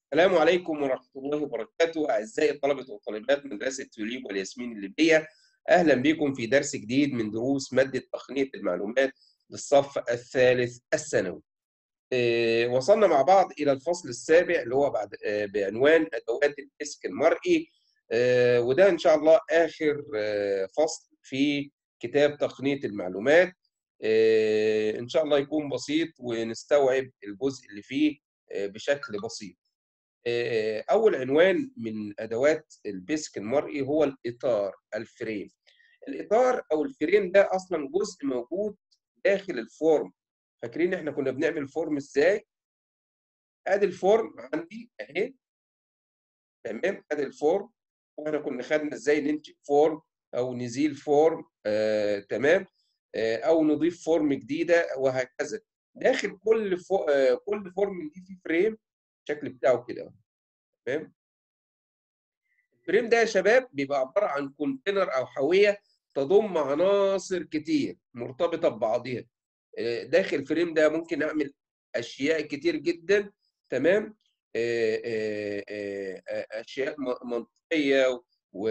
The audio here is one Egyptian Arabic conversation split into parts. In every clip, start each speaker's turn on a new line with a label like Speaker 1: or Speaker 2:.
Speaker 1: السلام عليكم ورحمة الله وبركاته أعزائي الطلبة وطالبات مدرسة توليب والياسمين الليبية أهلا بكم في درس جديد من دروس مادة تقنية المعلومات للصف الثالث الثانوي. آه، وصلنا مع بعض إلى الفصل السابع اللي هو بعد آه، بعنوان أدوات الديسك المرئي آه، وده إن شاء الله آخر آه، فصل في كتاب تقنية المعلومات آه، إن شاء الله يكون بسيط ونستوعب الجزء اللي فيه آه، بشكل بسيط. آه، أول عنوان من أدوات البيسك المرئي هو الإطار الفريم. الإطار أو الفريم ده أصلا جزء موجود داخل الفورم. فاكرين إحنا كنا بنعمل فورم إزاي؟ أدي الفورم عندي أهي. تمام؟ أدي الفورم وإحنا كنا خدنا إزاي ننشئ فورم أو نزيل فورم آه، تمام؟ آه، أو نضيف فورم جديدة وهكذا. داخل كل فو... آه، كل فورم دي فيه فريم الشكل بتاعه كده أهو. تمام؟ الفريم ده يا شباب بيبقى عبارة عن كونتينر أو حاوية تضم عناصر كتير مرتبطة ببعضها. آه، داخل الفريم ده ممكن أعمل أشياء كتير جدا تمام؟ آه، آه، آه، آه، أشياء م- منطقية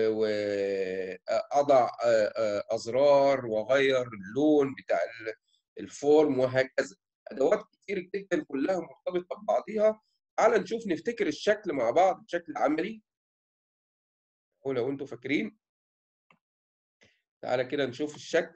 Speaker 1: وأضع أزرار وأغير اللون بتاع ال- الفورم وهكذا. أدوات كتير جدا كلها مرتبطة ببعضها. تعال نشوف نفتكر الشكل مع بعض بشكل عملي. ولو انتوا فاكرين تعالى كده نشوف الشكل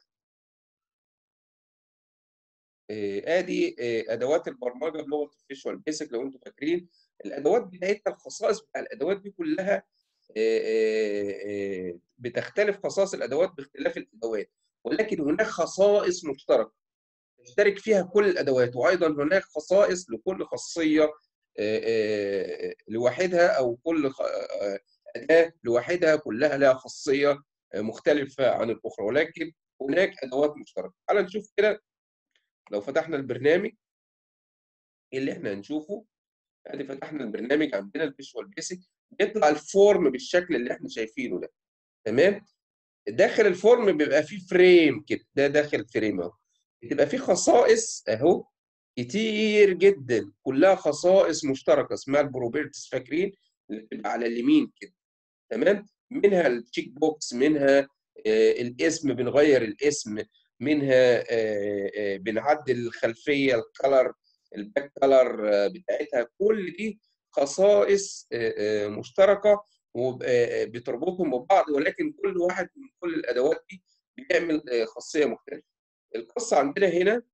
Speaker 1: آه، ادي آه، ادوات البرمجه بلغه الفيجوال بيسك لو انتوا فاكرين الادوات بتاعتها الخصائص بتاع الادوات دي كلها آه، آه، آه، بتختلف خصائص الادوات باختلاف الادوات ولكن هناك خصائص مشتركه تشترك فيها كل الادوات وايضا هناك خصائص لكل خاصيه آه، آه، لوحدها او كل خ- آه، اداه لوحدها كلها لها خاصيه آه، مختلفه عن الاخرى ولكن هناك ادوات مشتركه تعال نشوف كده لو فتحنا البرنامج ايه اللي احنا هنشوفه ادي فتحنا البرنامج عندنا الفيجوال بيسك بيطلع الفورم بالشكل اللي احنا شايفينه ده تمام داخل الفورم بيبقى فيه فريم كده ده داخل فريم اهو بتبقى فيه خصائص اهو كتير جدا كلها خصائص مشتركه اسمها البروبرتيز فاكرين اللي بتبقى على اليمين كده تمام منها التشيك بوكس منها آه، الاسم بنغير الاسم منها آه، آه، بنعدل الخلفيه الكلر الباك كلر بتاعتها كل دي خصائص آه، آه، مشتركه وبتربطهم ببعض ولكن كل واحد من كل الادوات دي بيعمل آه، خاصيه مختلفه القصه عندنا هنا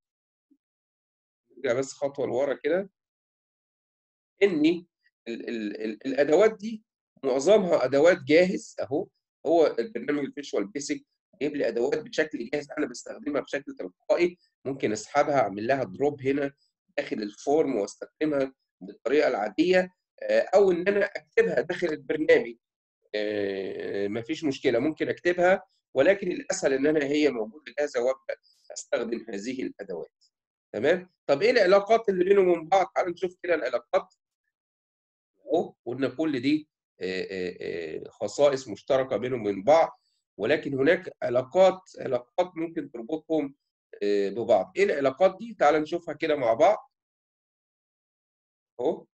Speaker 1: نرجع بس خطوه لورا كده ان ال ال ال الادوات دي معظمها ادوات جاهز اهو هو البرنامج الفيجوال بيسك جايب لي ادوات بشكل جاهز انا بستخدمها بشكل تلقائي ممكن اسحبها اعمل لها دروب هنا داخل الفورم واستخدمها بالطريقه العاديه آه، او ان انا اكتبها داخل البرنامج آه، مفيش مشكله ممكن اكتبها ولكن الاسهل ان انا هي موجوده جاهزه وابدا استخدم هذه الادوات تمام طب ايه العلاقات اللي بينهم وبين بعض تعالوا نشوف كده العلاقات اهو قلنا كل دي آه، آه، آه، خصائص مشتركه بينهم وبين بعض ولكن هناك علاقات علاقات ممكن تربطهم آه، ببعض ايه العلاقات دي تعال نشوفها كده مع بعض اهو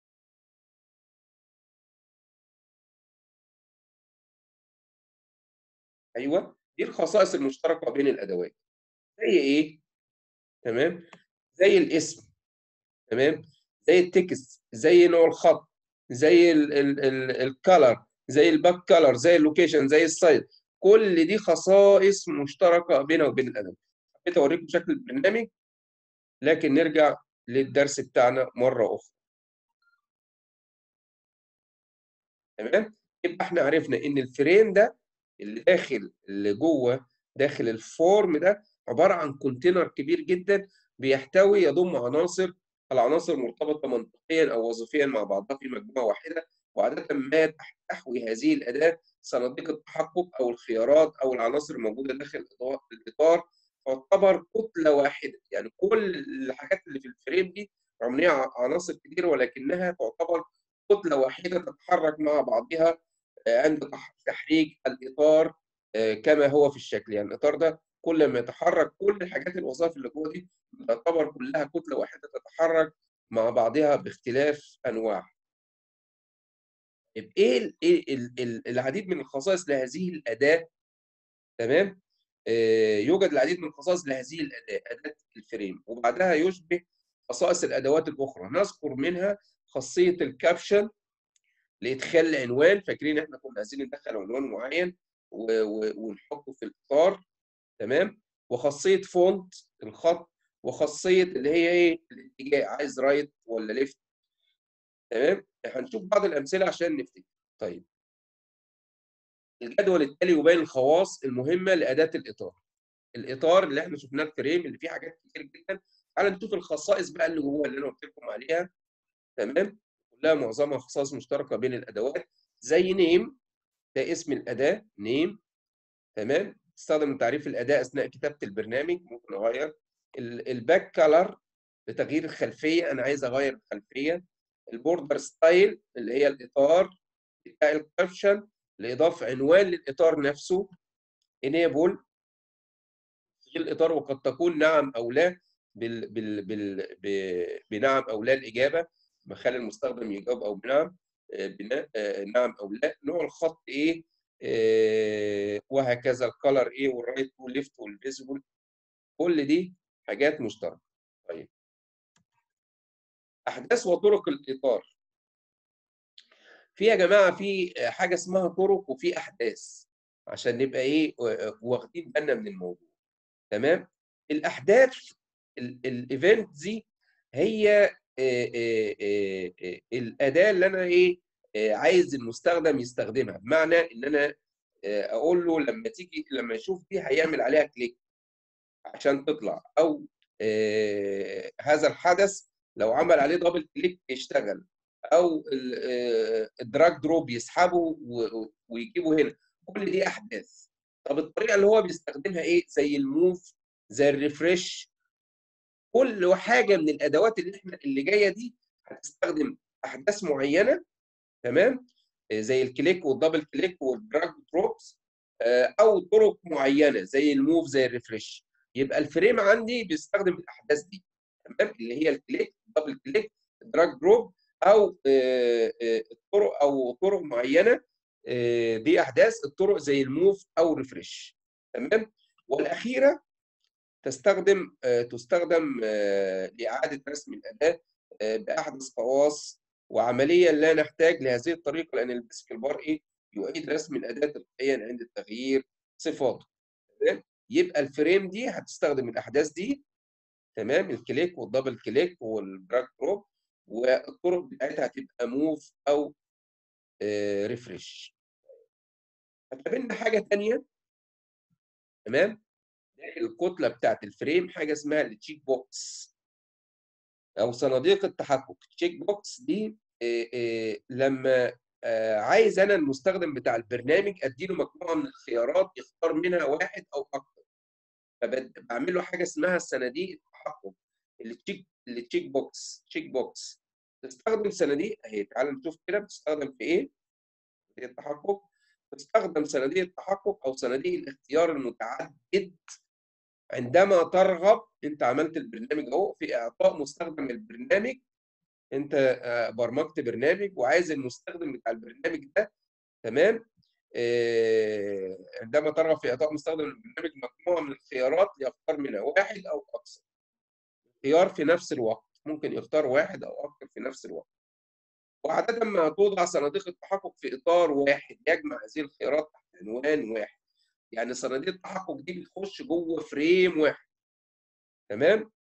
Speaker 1: ايوه دي الخصائص المشتركه بين الادوات زي ايه تمام زي الاسم تمام زي التكست زي نوع الخط زي الكالر زي الباك كالر زي اللوكيشن زي السايز كل دي خصائص مشتركه بينها وبين الادوات حبيت اوريكم شكل البرنامج لكن نرجع للدرس بتاعنا مره اخرى تمام يبقى احنا عرفنا ان الفريم ده اللي داخل اللي جوه داخل الفورم ده عباره عن كونتينر كبير جدا بيحتوي يضم عناصر العناصر مرتبطه منطقيا او وظيفيا مع بعضها في مجموعه واحده وعاده ما تح- تحوي هذه الاداه صناديق التحقق او الخيارات او العناصر الموجوده داخل الإطار- الاطار تعتبر كتله واحده يعني كل الحاجات اللي في الفريم دي رغم ان هي عناصر كتير ولكنها تعتبر كتله واحده تتحرك مع بعضها آه، عند تح- تحريك الاطار آه، كما هو في الشكل يعني الاطار ده كل ما يتحرك كل الحاجات الوظائف اللي جوه دي تعتبر كلها كتله واحده تتحرك مع بعضها باختلاف انواعها طيب إيه ال إيه ال ال العديد من الخصائص لهذه الأداة تمام؟ آآ يوجد العديد من الخصائص لهذه الأداة، أداة الفريم، وبعدها يشبه خصائص الأدوات الأخرى، نذكر منها خاصية الكابشن لإدخال العنوان، فاكرين إحنا كنا عايزين ندخّل عنوان معيّن و و ونحطه في الإطار تمام؟ وخاصية فونت الخط، وخاصية اللي هي إيه، الاتجاه عايز right والّا left تمام؟ هنشوف بعض الأمثلة عشان نفتكر. طيب. الجدول التالي يبين الخواص المهمة لأداة الإطار. الإطار اللي إحنا شُفناه الفريم اللي فيه حاجات كتير جدًا، تعالَ نشوف الخصائص بقى اللي جوّاه اللي أنا قُلت لكم عليها تمام؟ كلّها معظمها خصائص مشتركة بين الأدوات زي name ده اسم الأداة name تمام؟ تستخدم لتعريف الأداة أثناء كتابة البرنامج، ممكن أغيّر ال الback color لتغيير الخلفية، أنا عايز أغيّر الخلفية، الborder style اللي هي الإطار بتاع الcaption لإضافة عنوان للإطار نفسه enable تشغيل الإطار وقد تكون نعم أو لا بال بال بال ب بنعم أو لا الإجابة، باخلّي المستخدم يجاوب أو بنعم آآ بنا آآ نعم أو لأ، نوع الخط إيه آآ وهكذا الcolor إيه والright والleft والvisible كل دي حاجات مشتركة. طيب. أحداث وطرق الإطار. في يا جماعة في حاجة اسمها طرق وفي أحداث، عشان نبقى إيه و واخدين بالنا من الموضوع تمام؟ الأحداث ال الevent دي هي آآ آآ آآ آآ الأداة اللي أنا إيه آآ عايز المستخدم يستخدمها، بمعنى إن أنا آآ أقول له لمّا تيجي لمّا يشوف دي هيعمل عليها click عشان تطلع، أو آآ هذا الحدث لو عمل عليه double click يشتغل، أو ال آآ الdrag drop يسحبه و ويجيبه هنا، كل دي أحداث. طب الطريقة اللي هو بيستخدمها إيه؟ زي الmove زي الrefresh كل حاجة من الأدوات اللي إحنا اللي جاية دي هتستخدم أحداث معيّنة تمام؟ آآ زي الclick والdouble click والdrag drops آآ أو طرق معيّنة زي الmove زي الrefresh يبقى الفريم عندي بيستخدم الأحداث دي تمام؟ اللي هي الclick الdouble click الdrag drop أو آآ آآ الطرق أو طرق معيّنة آآ دي أحداث، الطرق زي الmove أو الrefresh تمام؟ والأخيرة تستخدم آآ تُستخدم لإعادة رسم الأداة آآ بأحدث خواص وعمليًا لا نحتاج لهذه الطريقة لأن الbasic bar إيه، يعيد رسم الأداة تلقائيًا عند تغيير صفاته تمام؟ يبقى الفريم دي هتستخدم الأحداث دي تمام؟ الclick والdouble click والdrag drop والطرق بتاعتها هتبقى move أو آآ refresh. هتقابلنا حاجة تانية تمام؟ داخل الكتلة بتاعة الفريم حاجة اسمها الcheck box أو صناديق التحقق، الcheck box دي آآ آآ لمّا آآ عايز أنا المستخدم بتاع البرنامج أدّي له مجموعة من الخيارات يختار منها واحد أو أكتر، فبد باعمل له حاجة اسمها صناديق التحقق الcheck الcheck box check box تستخدم صناديق أهي تعالَ نشوف كده بتستخدم في إيه صناديق التحقق، تستخدم صناديق التحقق أو صناديق الاختيار المتعدد عندما ترغب أنت عملت البرنامج أهو في إعطاء مستخدم البرنامج أنت آآ برمجت برنامج وعايز المستخدم بتاع البرنامج ده تمام؟ آآ عندما ترغب في إعطاء مستخدم البرنامج مجموعة من الخيارات يختار منها واحد أو أكثر. خيار في نفس الوقت، ممكن يختار واحد أو أكتر في نفس الوقت. وعادةً ما توضع صناديق التحقق في إطار واحد يجمع هذه الخيارات تحت عنوان واحد، يعني صناديق التحقق دي بتخش جوّه فريم واحد تمام؟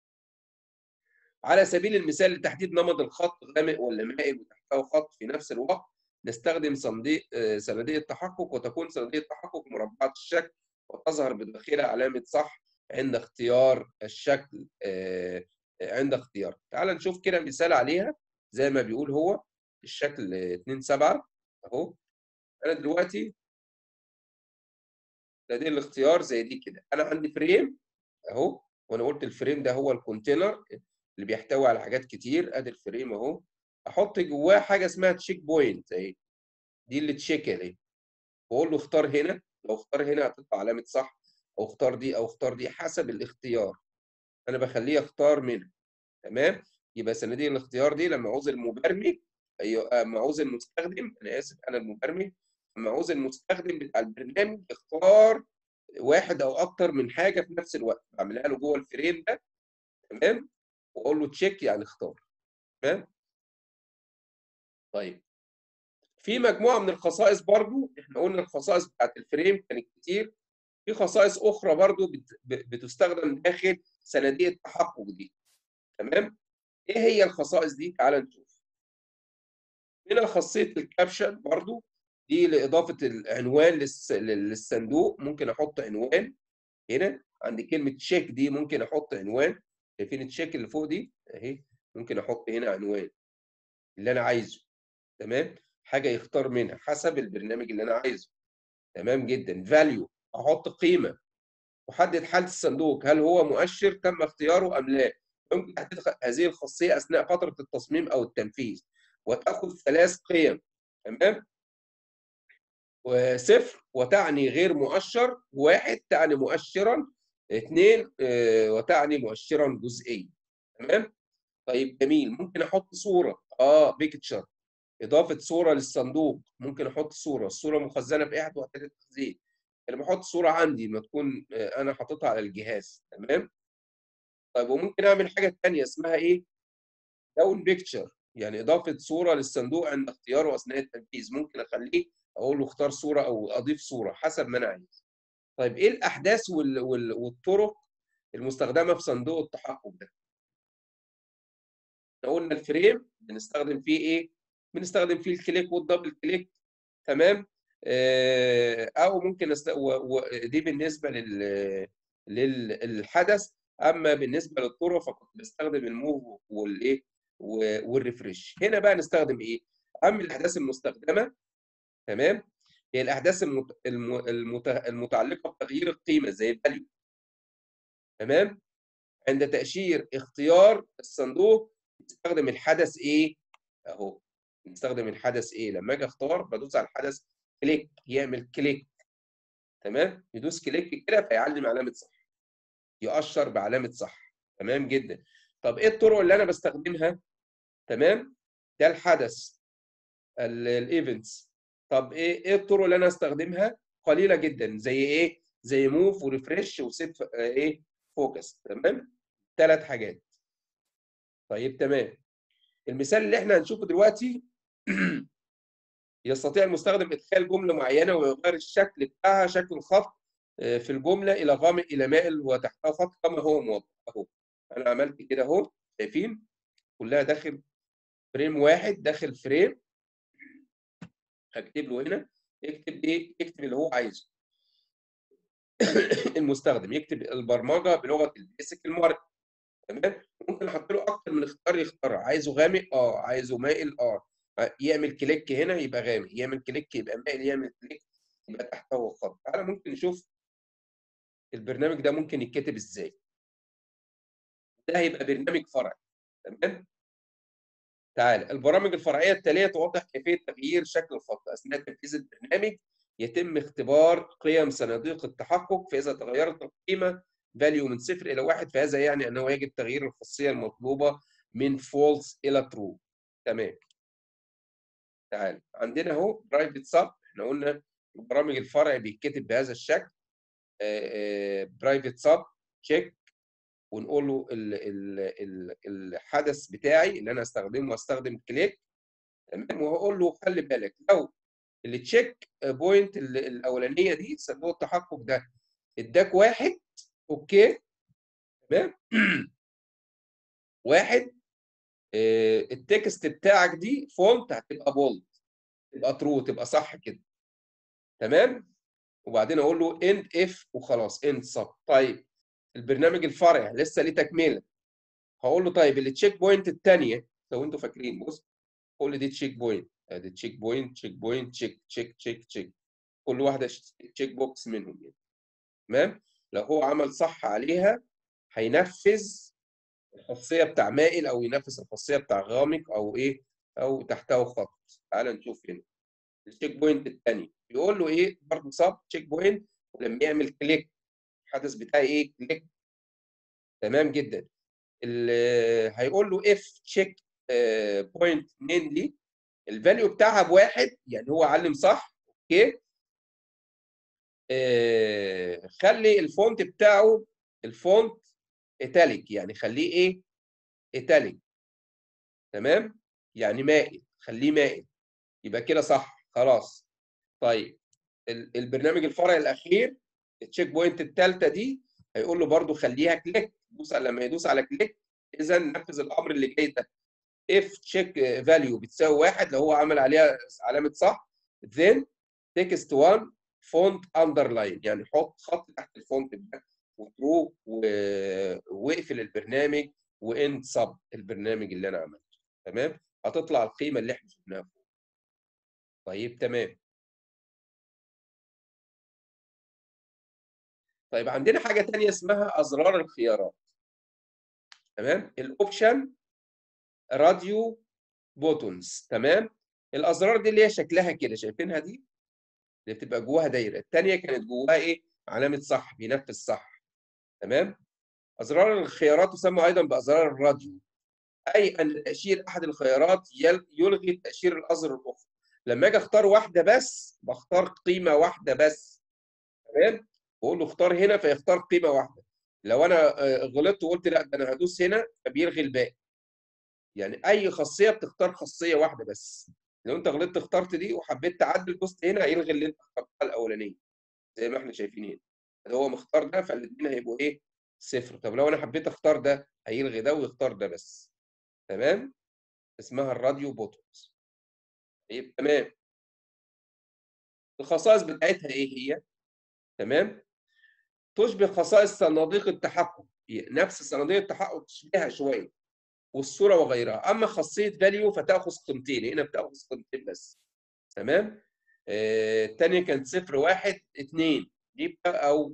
Speaker 1: على سبيل المثال لتحديد نمط الخط غامق والّا مائل وتحته خط في نفس الوقت، نستخدم صنديق آآ صناديق التحقق وتكون صناديق التحقق مربعة الشكل وتظهر بداخلها علامة صح عند اختيار الشكل آآ عند اختيار. تعالَ نشوف كده مثال عليها زي ما بيقول هو الشكل 2/7 أهو، أنا دلوقتي لدي الاختيار زي دي كده، أنا عندي فريم أهو، وأنا قُلت الفريم ده هو الcontainer اللي بيحتوي على حاجات كتير، أدي الفريم أهو، أحط جواه حاجة اسمها check point أهي، دي اللي تشيك أهي، واقول له اختار هنا، لو اختار هنا هتطلع علامة صح، أو اختار دي أو اختار دي حسب الاختيار، أنا باخلّيه يختار منها تمام؟ يبقى صناديق الاختيار دي لمّا عوز المبرمج أيوه أمّا عاوز المستخدم أنا آسف أنا المبرمج، أمّا عاوز المستخدم بتاع البرنامج يختار واحد أو أكتر من حاجة في نفس الوقت، باعملها له جوّه الframe ده تمام، وأقول له check يعني اختار تمام؟ طيب. في مجموعة من الخصائص برضه، إحنا قُلنا الخصائص بتاعة الframe كانت كتير، في خصائص أخرى برضه بت ب بتستخدم داخل صناديق التحقق دي تمام؟ إيه هي الخصائص دي؟ تعالَ نشوف. هنا خاصية الcaption برضه، دي لإضافة العنوان للص للصندوق، ممكن أحط عنوان هنا، عند كلمة check دي ممكن أحط عنوان، شايفين الcheck اللي فوق دي أهي، ممكن أحط هنا عنوان اللي أنا عايزه تمام؟ حاجة يختار منها حسب البرنامج اللي أنا عايزه تمام جدًا. value أحط قيمة، أحدد حالة الصندوق هل هو مؤشر تم اختياره أم لا، يمكن تحديد خ هذه الخاصية أثناء فترة التصميم أو التنفيذ، وتأخذ 3 قِيَم تمام؟ و0 وتعني غير مؤشر، 1 تعني مؤشرًا، 2 آآ وتعني مؤشرًا جزئيًا تمام؟ طيب جميل، ممكن أحط صورة، آه picture إضافة صورة للصندوق، ممكن أحط صورة، الصورة مخزنة في أحد وحدات التخزين، أنا باحط صورة عندي ما تكون آآ أنا حاططها على الجهاز تمام؟ طيب وممكن أعمل حاجة تانية اسمها إيه down picture يعني إضافة صورة للصندوق عند اختياره أثناء التنفيذ، ممكن أخليه أقول له اختار صورة أو أضيف صورة حسب ما أنا عايز. طيب إيه الأحداث وال وال والطرق المستخدمة في صندوق التحقق ده؟ إحنا قُلنا الframe بنستخدم فيه إيه، بنستخدم فيه الclick والdouble click تمام؟ آآ أو ممكن أست و ودي بالنسبة لل لل الحدث، أمّا بالنسبة للطرق فكنت باستخدم الmove والإيه، و والrefresh. هنا بقى نستخدم إيه، أهم الأحداث المستخدمة تمام، هي الأحداث المت الم المت المتعلقة بتغيير القيمة زي الvalue تمام؟ عند تأشير اختيار الصندوق نستخدم الحدث إيه، أهو نستخدم الحدث إيه، لمّا آجي أختار بادوس على الحدث click يعمل click تمام، يدوس click كده فيعلّم علامة صح، يأشّر بعلامة صح تمام جدًا. طب إيه الطرق اللي أنا باستخدمها تمام، ده الحدث ال الevents طب إيه إيه الطرق اللي أنا أستخدمها؟ قليلة جدًا زي إيه، زي move وrefresh وset آآ إيه focus تمام، 3 حاجات. طيب تمام. المثال اللي إحنا هنشوفه دلوقتي يستطيع المستخدم إدخال جملة معينة ويغيّر الشكل بتاعها شكل الخط آآ في الجملة إلى غامق إلى مائل وتحتها خط كما هو موضح أهو، أنا عملت كده أهو شايفين؟ كلها داخل frame واحد داخل frame هاكتب له هنا يكتب إيه، يكتب اللي هو عايزه. المستخدم يكتب البرمجة بلغة الbasic المُعرب تمام، ممكن أحط له أكتر من اختيار يختارها، عايزه غامق آه، عايزه مائل آه، أ يعمل click هنا يبقى غامق، يعمل click يبقى مائل، يعمل click يبقى تحته خط. تعالَ ممكن نشوف البرنامج ده ممكن يتكتب إزاي. ده هيبقى برنامج فرعي تمام؟ تعالَ، البرامج الفرعية التالية توضح كيفية تغيير شكل الخط، أثناء تنفيذ البرنامج يتم اختبار قيم صناديق التحقق، فإذا تغيرت القيمة value من 0 إلى 1 فهذا يعني أنه يجب تغيير الخاصية المطلوبة من false إلى true تمام. تعالَ، عندنا أهو private sub إحنا قُلنا البرامج الفرعي بيتكتب بهذا الشكل آآ private sub check ونقول له ال ال ال الحدث بتاعي اللي أنا هاستخدمه هاستخدم click تمام، وهاقول له خلّي بالك لو الcheck point ال الأولانية دي صندوق التحقق ده ادّاك 1 أوكي تمام، 1 آآ الtext بتاعك دي font هتبقى bold تبقى true تبقى صح كده تمام، وبعدين أقول له end if وخلاص end sub طيب البرنامج الفرعي لسه ليه تكملة، هاقول له طيب الcheck point التانية لو أنتم فاكرين بُص كل دي check point أدي check point check point check check check check كل واحدة ش check box منهم يعني تمام، لو هو عمل صح عليها هينفذ الخاصية بتاع مائل أو ينفذ الخاصية بتاع غامق أو إيه، أو تحته خط. تعالَ نشوف هنا الcheck point التانية بيقول له إيه برضه sub check point ولمّا يعمل click الحدث بتاعي إيه click تمام جدًا. ال هيقول له if check آآ point mainly الفاليو بتاعها بواحد يعني هو علم صح اوكي آه خلي الفونت بتاعه الفونت ايتاليك يعني خليه ايه ايتاليك تمام يعني مائل خليه مائل يبقى كده صح خلاص طيب البرنامج الفرعي الاخير التشيك بوينت الثالثه دي هيقول له برده خليها كليك دوس لما يدوس على كليك اذا نفذ الامر اللي جاي ده if check value بتساوي واحد لو هو عمل عليها علامه صح then text 1 font underline يعني حط خط تحت الفونت ده وترو واقفل البرنامج واند سب البرنامج اللي انا عملته تمام هتطلع القيمه اللي احنا شفناها فوق طيب تمام طيب عندنا حاجه ثانيه اسمها ازرار الخيارات تمام الاوبشن راديو بوتونز تمام الازرار دي اللي هي شكلها كده شايفينها دي اللي بتبقى جواها دايره الثانيه كانت جواها ايه علامه صح بينفذ صح تمام ازرار الخيارات تسمى ايضا بازرار الراديو اي ان تاشير احد الخيارات يلغي تاشير الازرار الاخرى لما اجي اختار واحده بس بختار قيمه واحده بس تمام بقول له اختار هنا فيختار قيمه واحده لو انا غلطت وقلت لا ده انا هدوس هنا فبيلغي الباقي يعني اي خاصيه بتختار خاصيه واحده بس لو انت غلطت اخترت دي وحبيت تعدل دوست هنا هيلغي اللي انت اخترتها الاولانيه زي ما احنا شايفين هنا هو مختار ده فالاثنين هيبقوا ايه صفر طب لو انا حبيت اختار ده هيلغي ده ويختار ده بس تمام اسمها الراديو بوتونز طيب تمام الخصائص بتاعتها ايه هي تمام تشبه خصائص صناديق التحكم نفس صناديق التحكم تشبهها شويه والصوره وغيرها اما خاصيه فاليو فتاخذ قيمتين هنا بتاخذ قيمتين بس تمام آه الثانيه كانت صفر واحد اثنين دي او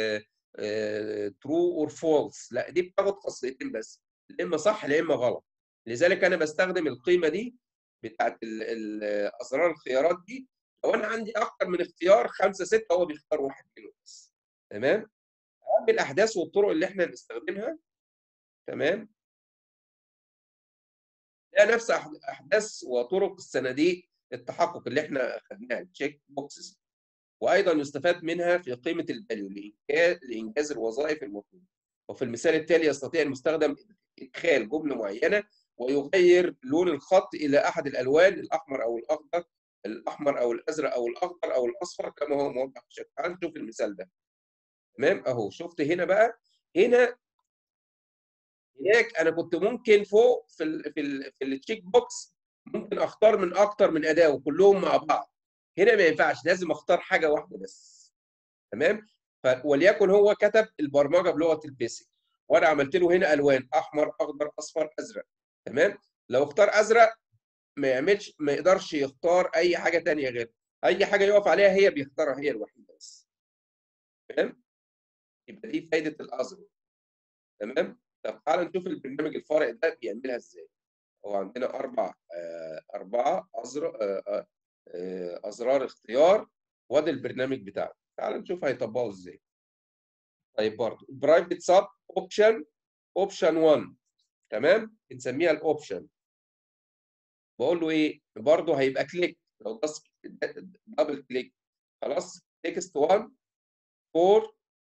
Speaker 1: ترو اور فولس لا دي بتاخد خاصيتين بس يا اما صح يا اما غلط لذلك انا بستخدم القيمه دي بتاعت اسرار الخيارات دي لو انا عندي اكثر من اختيار خمسه سته هو بيختار واحد منهم بس تمام اهم الاحداث والطرق اللي احنا نستخدمها تمام هي نفس احداث وطرق الصناديق التحقق اللي احنا خدناها التشيك بوكسز وايضا يستفاد منها في قيمه الفاليو لانجاز الوظائف المطلوبه وفي المثال التالي يستطيع المستخدم ادخال جمله معينه ويغير لون الخط الى احد الالوان الاحمر او الاخضر الاحمر او الازرق او الاخضر او الاصفر كما هو موضح في الشكل تعال نشوف المثال ده تمام اهو شفت هنا بقى هنا هناك انا كنت ممكن فوق في ال في ال في التشيك بوكس ممكن اختار من اكتر من اداه وكلهم مع بعض هنا ما ينفعش لازم اختار حاجه واحده بس تمام وليكن هو كتب البرمجه بلغه البيسك وانا عملت له هنا الوان احمر اخضر اصفر ازرق تمام لو اختار ازرق ما يعملش ما يقدرش يختار اي حاجه ثانيه غير اي حاجه يقف عليها هي بيختارها هي الوحيده بس تمام يبقى دي فايده الازرق تمام طب تعال نشوف البرنامج الفرعي ده بيعملها ازاي هو عندنا اربع آه اربعه ازرار آه آه ازرار اختيار وادي البرنامج بتاعنا تعال نشوف هيطبقه ازاي طيب برضه برايفت سب اوبشن اوبشن 1 تمام بنسميها الاوبشن بقول له ايه برضه هيبقى كليك لو بس دبل كليك خلاص تكست 1 فور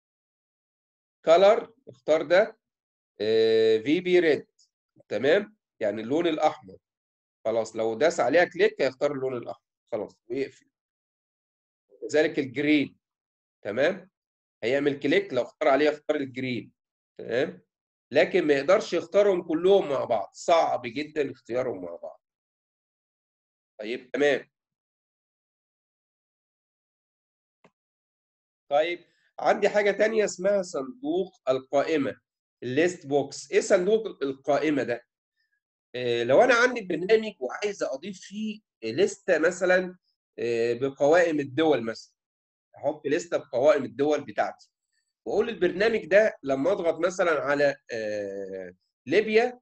Speaker 1: كلر اختار ده في بي ريد تمام يعني اللون الاحمر خلاص لو داس عليها كليك هيختار اللون الاحمر خلاص ويقفل كذلك الجرين تمام هيعمل كليك لو اختار عليها اختار الجرين تمام لكن ما يقدرش يختارهم كلهم مع بعض صعب جدا اختيارهم مع بعض طيب تمام طيب عندي حاجه تانية اسمها صندوق القائمه الليست بوكس ايه صندوق القائمه ده إيه لو انا عندي برنامج وعايز اضيف فيه لسته مثلا إيه بقوائم الدول مثلا احط لسته بقوائم الدول بتاعتي واقول البرنامج ده لما اضغط مثلا على إيه ليبيا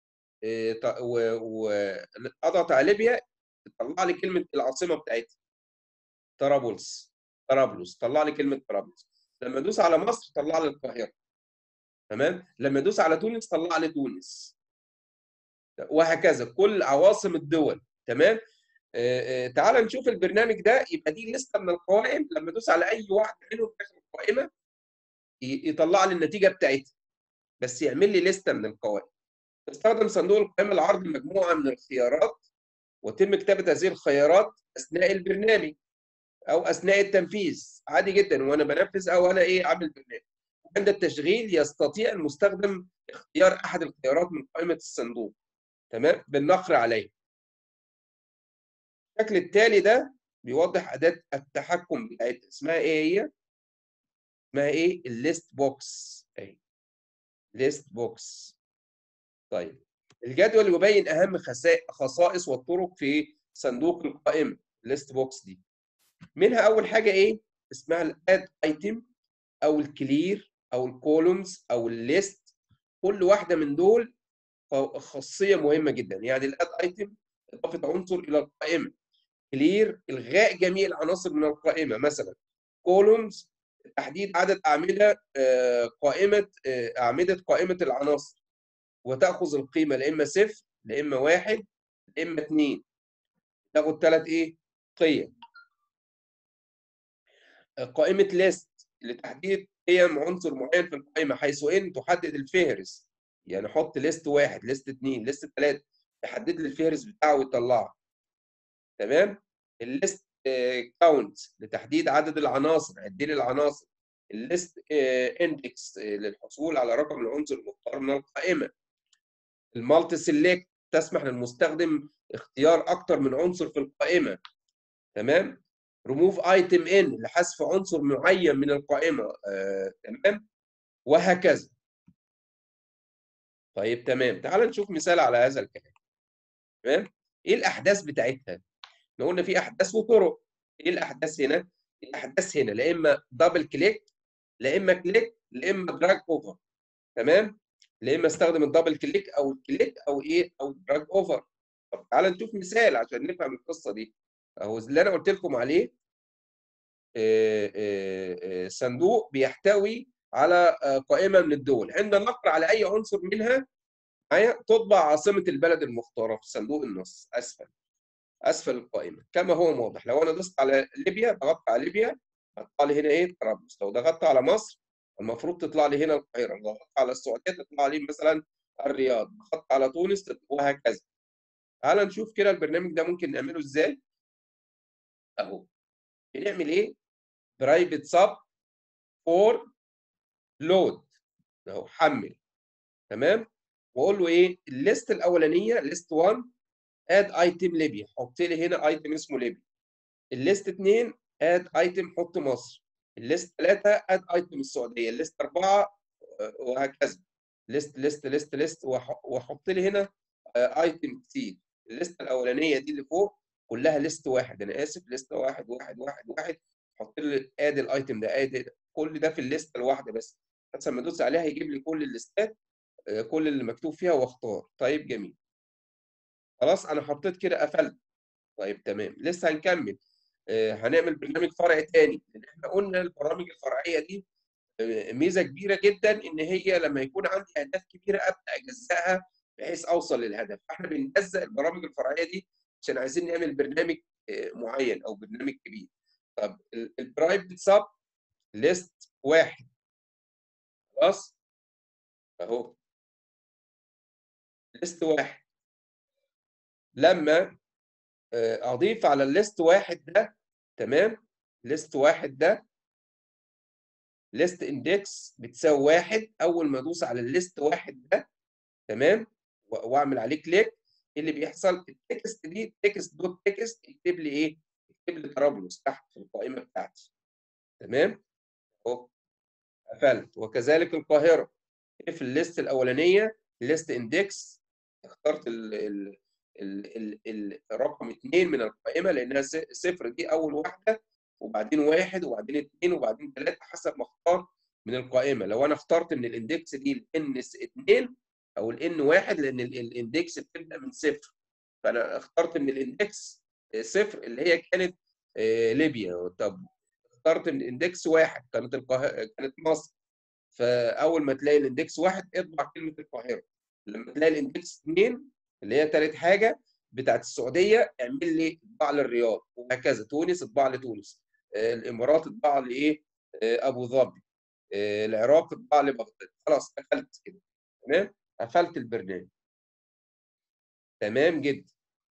Speaker 1: واضغط على ليبيا طلع لي كلمه العاصمه بتاعتها طرابلس طرابلس طلع لي كلمه طرابلس لما ادوس على مصر طلع لي القاهره تمام لما ادوس على تونس طلع لي تونس وهكذا كل عواصم الدول تمام تعال نشوف البرنامج ده يبقى دي لسته من القوائم لما ادوس على اي واحده منهم داخل القائمه يطلع لي النتيجه بتاعتها بس يعمل لي لسته من القوائم استخدم صندوق القائمه لعرض مجموعه من الخيارات وتم كتابه هذه الخيارات اثناء البرنامج او اثناء التنفيذ عادي جدا وانا بنفذ او انا ايه عامل برنامج عند التشغيل يستطيع المستخدم اختيار احد الخيارات من قائمه الصندوق تمام بالنقر عليه الشكل التالي ده بيوضح اداه التحكم بتاعتها اسمها ايه هي اسمها ايه الليست بوكس اهي ليست بوكس طيب الجدول يبين اهم خصائص والطرق في صندوق القائمه ليست بوكس دي منها اول حاجه ايه اسمها الاد ايتم او الكلير او الكولومز او الليست كل واحده من دول خاصيه مهمه جدا يعني الاد ايتم اضافه عنصر الى القائمه كلير الغاء جميع العناصر من القائمه مثلا كولومز تحديد عدد اعمده آه، قائمه آه، اعمده قائمه العناصر وتاخذ القيمه لا اما صفر لا اما واحد لا اما اثنين تاخد ثلاث ايه قيم قائمه ليست لتحديد قيم عنصر معين في القائمه حيث ان تحدد الفهرس يعني حط ليست واحد ليست اثنين ليست ثلاثه يحدد لي الفهرس بتاعه ويطلعه تمام الليست كاونت لتحديد عدد العناصر عد لي العناصر الليست اندكس للحصول على رقم العنصر المختار من القائمه المالتي سيلكت تسمح للمستخدم اختيار اكثر من عنصر في القائمه تمام ريموف ايتم ان لحذف عنصر معين من القائمه آه، تمام وهكذا طيب تمام تعال نشوف مثال على هذا الكلام تمام ايه الاحداث بتاعتها احنا قلنا في احداث وطرق ايه الاحداث هنا الاحداث هنا لا اما دبل كليك لا اما كليك لا اما دراج اوفر تمام لا اما استخدم الدبل كليك او الكليك او ايه او دراج اوفر طب تعال نشوف مثال عشان نفهم القصه دي اهو اللي انا قلت لكم عليه صندوق بيحتوي على قائمه من الدول عند النقر على اي عنصر منها معايا تطبع عاصمه البلد المختاره في صندوق النص اسفل اسفل القائمه كما هو واضح لو انا ضغطت على ليبيا ضغطت على ليبيا هتطلع لي هنا ايه طرابلس لو ضغطت على مصر المفروض تطلع لي هنا القاهره لو ضغطت على السعوديه تطلع لي مثلا الرياض ضغطت على تونس وهكذا تعال نشوف كده البرنامج ده ممكن نعمله ازاي اهو بنعمل ايه برايفت سب فور لود اهو حمل تمام واقول له ايه الليست الاولانيه ليست 1 اد ايتم ليبيا حط لي هنا ايتم اسمه ليبيا الليست 2 اد ايتم حط مصر الليست 3 اد ايتم السعوديه الليست 4 وهكذا ليست ليست ليست ليست واحط لي هنا ايتم كتير الليست الاولانيه دي اللي فوق كلها ليست واحد انا اسف ليست واحد واحد واحد واحد حط لي ادي الايتم ده ادي كل ده في الليست الواحده بس بس لما ادوس عليها هيجيب لي كل الليستات كل اللي مكتوب فيها واختار طيب جميل خلاص انا حطيت كده قفلت طيب تمام لسه هنكمل هنعمل برنامج فرعي تاني لان احنا قلنا البرامج الفرعيه دي ميزه كبيره جدا ان هي لما يكون عندي اهداف كبيره ابدا اجزاها بحيث اوصل للهدف فاحنا بنجزء البرامج الفرعيه دي عشان عايزين نعمل برنامج معين او برنامج كبير طب البرايفت سب ليست واحد خلاص اهو ليست واحد لما اضيف على الليست واحد ده تمام ليست واحد ده ليست اندكس بتساوي واحد اول ما ادوس على الليست واحد ده تمام واعمل عليه كليك اللي بيحصل التكست دي تكست دوت تكست يكتب لي ايه؟ يكتب لي طرابلس تحت في القائمه بتاعتي تمام؟ اهو قفلت وكذلك القاهره في الليست الاولانيه الليست اندكس اخترت ال ال ال ال الرقم اثنين من القائمه لانها صفر دي اول واحده وبعدين واحد وبعدين اثنين وبعدين ثلاثه حسب ما اختار من القائمه لو انا اخترت من الاندكس دي الان اثنين او الان واحد لان الاندكس بتبدا من صفر فانا اخترت من الاندكس صفر اللي هي كانت ليبيا طب اخترت من الاندكس واحد كانت القاهره كانت مصر فاول ما تلاقي الاندكس واحد اطبع كلمه القاهره لما تلاقي الاندكس اثنين اللي هي ثالث حاجه بتاعت السعوديه اعمل لي اطبع للرياض وهكذا تونس اطبع لتونس الامارات اطبع لايه ابو ظبي العراق اطبع لبغداد خلاص قفلت كده تمام قفلت البرنامج تمام جدا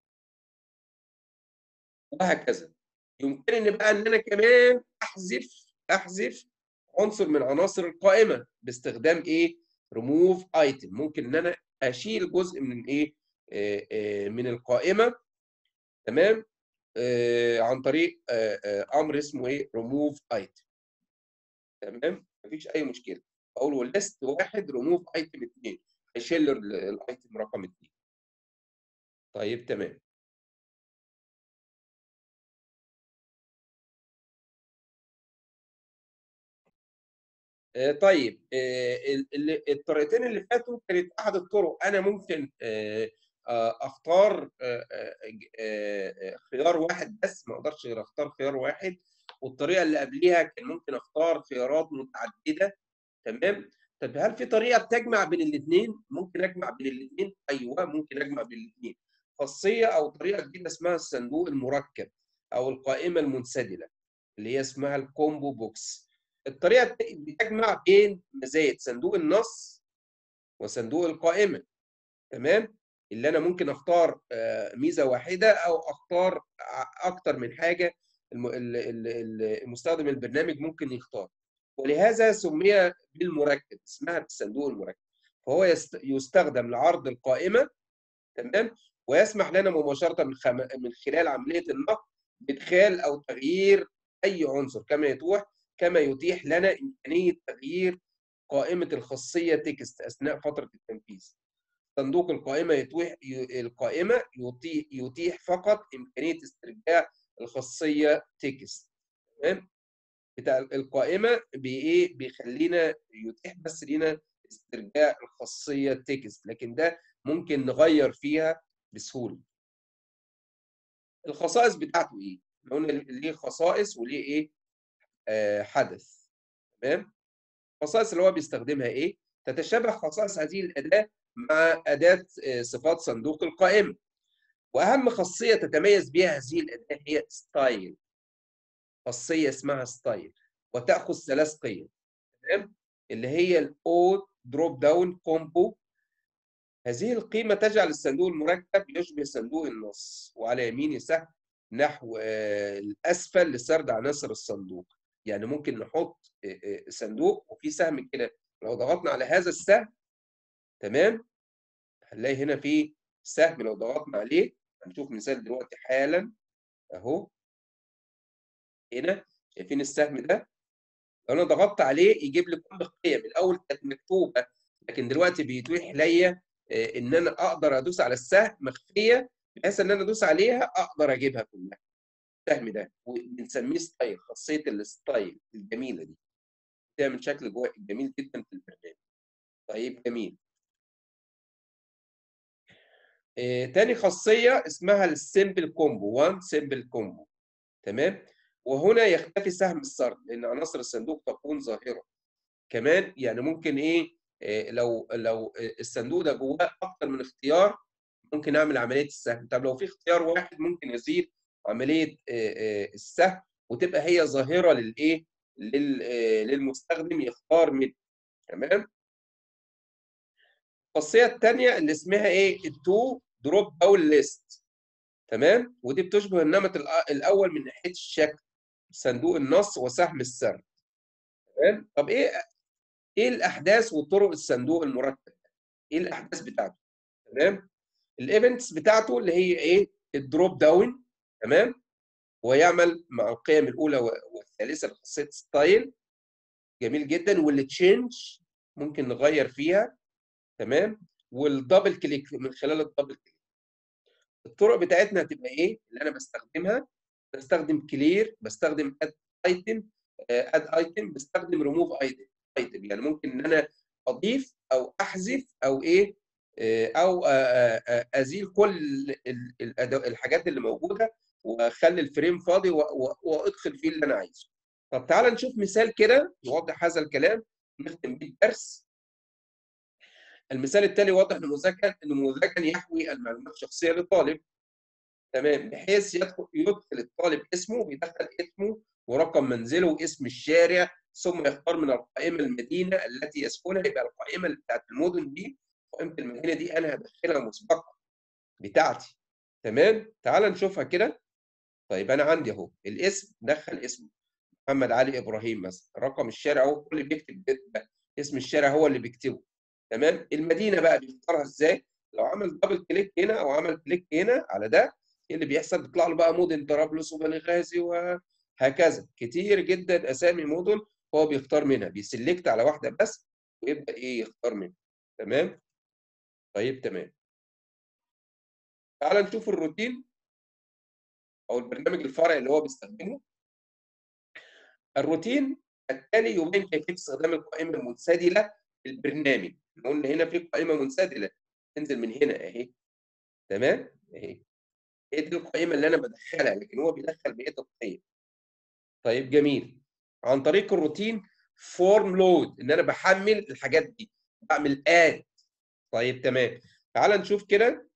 Speaker 1: وهكذا يمكنني بقى ان انا كمان احذف احذف عنصر من عناصر القائمه باستخدام ايه ريموف ايتم ممكن ان انا اشيل جزء من ايه آآ آآ من القائمه تمام عن طريق آآ امر اسمه ايه ريموف ايتم تمام مفيش اي مشكله اقول له ليست واحد ريموف ايتم اثنين هيشيل الايتم رقم اثنين طيب تمام طيب الطريقتين اللي فاتوا كانت احد الطرق انا ممكن اختار خيار واحد بس ما اقدرش غير اختار خيار واحد والطريقه اللي قبليها كان ممكن اختار خيارات متعدده تمام طب هل في طريقه بتجمع بين الاثنين ممكن اجمع بين الاثنين ايوه ممكن اجمع بين الاثنين خاصيه او طريقه جديده اسمها الصندوق المركب او القائمه المنسدله اللي هي اسمها الكومبو بوكس الطريقه بتجمع بين مزايا صندوق النص وصندوق القائمه تمام اللي انا ممكن اختار ميزه واحده او اختار اكتر من حاجه المستخدم البرنامج ممكن يختار ولهذا سمي بالمركب اسمها بالصندوق المركب فهو يستخدم لعرض القائمه تمام ويسمح لنا مباشره من خم... من خلال عمليه النقل بادخال او تغيير اي عنصر كما يتوح كما يتيح لنا امكانيه تغيير قائمه الخاصيه تكست اثناء فتره التنفيذ صندوق القائمه يتوح القائمه يتيح, يتيح فقط امكانيه استرجاع الخاصيه تكست تمام بتاع القائمه بايه بيخلينا يتيح بس لينا استرجاع الخاصيه تكست لكن ده ممكن نغير فيها بسهوله الخصائص بتاعته ايه قلنا ليه خصائص وليه ايه آه حدث تمام الخصائص اللي هو بيستخدمها ايه تتشابه خصائص هذه الاداه مع اداه صفات صندوق القائمه واهم خاصيه تتميز بها هذه الاداه هي ستايل خاصيه اسمها ستايل وتاخذ ثلاث قيم تمام اللي هي الاو دروب داون كومبو هذه القيمة تجعل الصندوق المركب يشبه صندوق النص وعلى يمينه سهم نحو الأسفل لسرد عناصر الصندوق يعني ممكن نحط صندوق وفي سهم كده لو ضغطنا على هذا السهم تمام هنلاقي هنا في سهم لو ضغطنا عليه هنشوف مثال دلوقتي حالا اهو هنا شايفين السهم ده لو انا ضغطت عليه يجيب لي كل القيم الاول كانت مكتوبه لكن دلوقتي بيتيح ليا ان انا اقدر ادوس على السهم مخفيه بحيث ان انا ادوس عليها اقدر اجيبها كلها السهم ده وبنسميه ستايل خاصيه الستايل الجميله دي بتعمل شكل جميل جدا في البرنامج طيب جميل آه، تاني خاصيه اسمها السيمبل كومبو 1 سيمبل كومبو تمام وهنا يختفي سهم السرد لان عناصر الصندوق تكون ظاهره كمان يعني ممكن ايه لو لو الصندوق ده جواه اكتر من اختيار ممكن اعمل عمليه السهم طب لو في اختيار واحد ممكن يزيد عمليه السهم وتبقى هي ظاهره للايه للمستخدم يختار منه تمام الخاصيه الثانيه اللي اسمها ايه التو دروب داون ليست تمام ودي بتشبه النمط الاول من ناحيه الشكل صندوق النص وسهم السرد تمام طب ايه ايه الاحداث وطرق الصندوق المرتب ايه الاحداث بتاعته تمام الايفنتس بتاعته اللي هي ايه الدروب داون تمام ويعمل مع القيم الاولى والثالثه لخاصيه ستايل جميل جدا والتشينج ممكن نغير فيها تمام والدبل كليك من خلال الدبل كليك الطرق بتاعتنا هتبقى ايه اللي انا بستخدمها بستخدم كلير بستخدم اد ايتم اد ايتم بستخدم ريموف ايتم ايتم يعني ممكن ان انا اضيف او احذف او ايه او ازيل كل الحاجات اللي موجوده واخلي الفريم فاضي وادخل فيه اللي انا عايزه طب تعال نشوف مثال كده يوضح هذا الكلام نختم بيه الدرس المثال التالي واضح نموذجا نموذجا يحوي المعلومات الشخصيه للطالب تمام بحيث يدخل يدخل الطالب اسمه بيدخل اسمه ورقم منزله واسم الشارع ثم يختار من القائمه المدينه التي يسكنها يبقى القائمه بتاعت المدن دي قائمه المدينه دي انا هدخلها مسبقا بتاعتي تمام تعال نشوفها كده طيب انا عندي اهو الاسم دخل اسم محمد علي ابراهيم مثلا رقم الشارع هو اللي بيكتب اسم الشارع هو اللي بيكتبه تمام المدينه بقى بيختارها ازاي لو عمل دبل كليك هنا او عمل كليك هنا على ده ايه اللي بيحصل بيطلع له بقى مدن طرابلس وبنغازي وهكذا كتير جدا اسامي مدن هو بيختار منها بيسلكت على واحده بس ويبدا ايه يختار منها تمام طيب تمام تعال نشوف الروتين او البرنامج الفرعي اللي هو بيستخدمه الروتين التالي يبين كيفيه استخدام القائمه المنسدله في البرنامج قلنا هنا في قائمه منسدله تنزل من هنا اهي تمام اهي هي دي القائمه اللي انا بدخلها لكن هو بيدخل بقيه القيم طيب جميل عن طريق الروتين فورم لود ان انا بحمل الحاجات دي بعمل اد طيب تمام تعال نشوف كده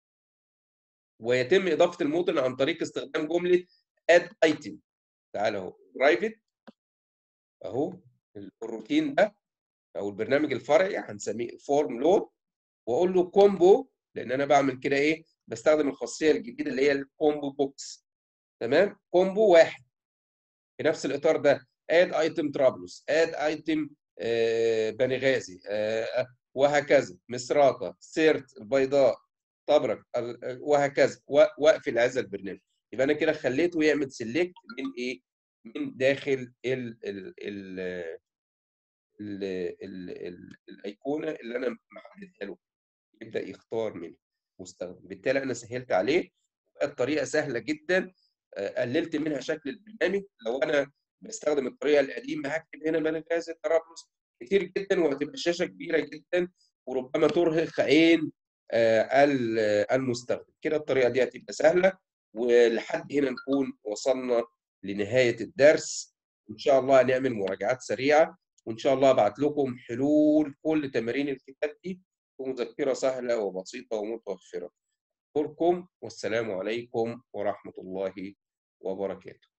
Speaker 1: ويتم اضافه الموديل عن طريق استخدام جمله اد ايتم تعال اهو برايفت اهو الروتين ده او البرنامج الفرعي هنسميه فورم لود واقول له كومبو لان انا بعمل كده ايه بستخدم الخاصيه الجديده اللي هي الكومبو بوكس تمام كومبو واحد في نفس الاطار ده اد ايتم ترابلس اد ايتم بنغازي آه وهكذا مصراته سيرت البيضاء طبرك وهكذا واقفل هذا البرنامج يبقى انا كده خليته يعمل سيلكت من ايه من داخل ال ال ال ال ال ال الايقونه اللي انا محددها له يبدا يختار منها مستخدم بالتالي انا سهلت عليه بقت طريقه سهله جدا قللت منها شكل البرنامج لو انا بستخدم الطريقه القديمه هكتب هنا بنغاز طرابلس كتير جدا وهتبقى الشاشه كبيره جدا وربما ترهق عين المستخدم كده الطريقه دي هتبقى سهله ولحد هنا نكون وصلنا لنهايه الدرس ان شاء الله هنعمل مراجعات سريعه وان شاء الله ابعت لكم حلول كل تمارين الكتاب دي ومذكره سهله وبسيطه ومتوفره اشكركم والسلام عليكم ورحمه الله وبركاته